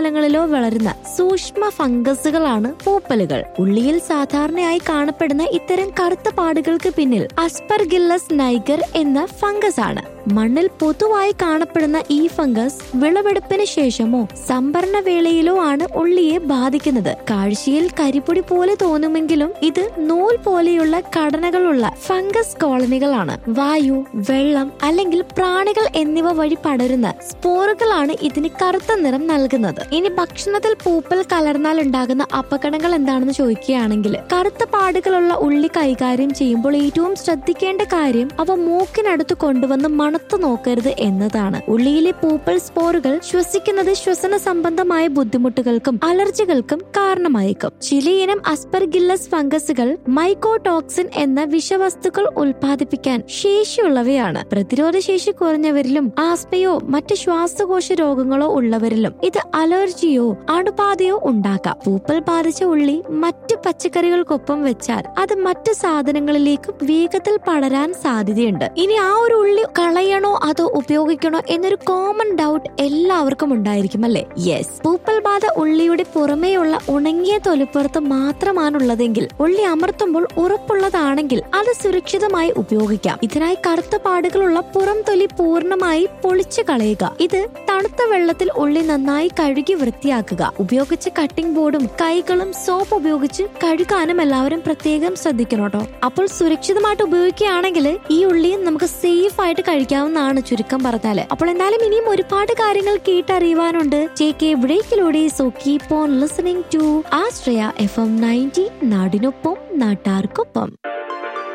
സ്ഥലങ്ങളിലോ വളരുന്ന സൂക്ഷ്മ ഫംഗസുകളാണ് പൂപ്പലുകൾ ഉള്ളിയിൽ സാധാരണയായി കാണപ്പെടുന്ന ഇത്തരം കറുത്ത പാടുകൾക്ക് പിന്നിൽ അസ്പർഗില്ലസ് നൈഗർ എന്ന ഫംഗസ് ആണ് മണ്ണിൽ പൊതുവായി കാണപ്പെടുന്ന ഈ ഫംഗസ് വിളവെടുപ്പിന് ശേഷമോ സംഭരണ വേളയിലോ ആണ് ഉള്ളിയെ ബാധിക്കുന്നത് കാഴ്ചയിൽ കരിപ്പൊടി പോലെ തോന്നുമെങ്കിലും ഇത് നൂൽ പോലെയുള്ള ഘടനകളുള്ള ഫംഗസ് കോളനികളാണ് വായു വെള്ളം അല്ലെങ്കിൽ പ്രാണികൾ എന്നിവ വഴി പടരുന്ന സ്പോറുകളാണ് ഇതിന് കറുത്ത നിറം നൽകുന്നത് ഇനി ഭക്ഷണത്തിൽ പൂപ്പൽ കലർന്നാൽ ഉണ്ടാകുന്ന അപകടങ്ങൾ എന്താണെന്ന് ചോദിക്കുകയാണെങ്കിൽ കറുത്ത പാടുകളുള്ള ഉള്ളി കൈകാര്യം ചെയ്യുമ്പോൾ ഏറ്റവും ശ്രദ്ധിക്കേണ്ട കാര്യം അവ മൂക്കിനടുത്ത് കൊണ്ടുവന്ന് മണത്തു നോക്കരുത് എന്നതാണ് ഉള്ളിയിലെ പൂപ്പൽ സ്പോറുകൾ ശ്വസിക്കുന്നത് ശ്വസന സംബന്ധമായ ബുദ്ധിമുട്ടുകൾക്കും അലർജികൾക്കും കാരണമായേക്കും ചിലയിനം അസ്പർഗില്ലസ് ഫംഗസുകൾ മൈക്കോടോക്സിൻ എന്ന വിഷവസ്തുക്കൾ ഉൽപ്പാദിപ്പിക്കാൻ ശേഷിയുള്ളവയാണ് പ്രതിരോധ ശേഷി കുറഞ്ഞവരിലും ആസ്മയോ മറ്റ് ശ്വാസകോശ രോഗങ്ങളോ ഉള്ളവരിലും ഇത് അലർജിയോ അണുബാധയോ ഉണ്ടാക്കാം പൂപ്പൽ ബാധിച്ച ഉള്ളി മറ്റു പച്ചക്കറികൾക്കൊപ്പം വെച്ചാൽ അത് മറ്റു സാധനങ്ങളിലേക്കും വേഗത്തിൽ പടരാൻ സാധ്യതയുണ്ട് ഇനി ആ ഒരു ഉള്ളി കളയണോ അതോ ഉപയോഗിക്കണോ എന്നൊരു കോമൺ ഡൗട്ട് എല്ലാവർക്കും ഉണ്ടായിരിക്കും അല്ലെ യെസ് പൂപ്പൽ ബാധ ഉള്ളിയുടെ പുറമേയുള്ള ഉണങ്ങിയ തൊലിപ്പുറത്ത് മാത്രമാണുള്ളതെങ്കിൽ ഉള്ളി അമർത്തുമ്പോൾ ഉറപ്പുള്ളതാണെങ്കിൽ അത് സുരക്ഷിതമായി ഉപയോഗിക്കാം ഇതിനായി കറുത്ത പാടുകളുള്ള പുറം തൊലി പൂർണ്ണമായി പൊളിച്ചു കളയുക ഇത് തണുത്ത വെള്ളത്തിൽ ഉള്ളി നന്നായി കഴുകി വൃത്തിയാക്കുക ഉപയോഗിച്ച കട്ടിംഗ് ബോർഡും കൈകളും സോപ്പ് ഉപയോഗിച്ച് കഴുകാനും എല്ലാവരും പ്രത്യേകം ശ്രദ്ധിക്കണം കേട്ടോ അപ്പോൾ സുരക്ഷിതമായിട്ട് ഉപയോഗിക്കുകയാണെങ്കിൽ ഈ ഉള്ളി നമുക്ക് സേഫ് ആയിട്ട് കഴിക്കാവുന്നതാണ് ചുരുക്കം പറഞ്ഞാല് അപ്പോൾ എന്തായാലും ഇനിയും ഒരുപാട് കാര്യങ്ങൾ കേട്ടറിയുവാനുണ്ട് ജെ കെ ബ്രേക്കിലൂടെ so keep on listening to Ashraya F M ninety നാടിനൊപ്പം നാട്ടാർക്കൊപ്പം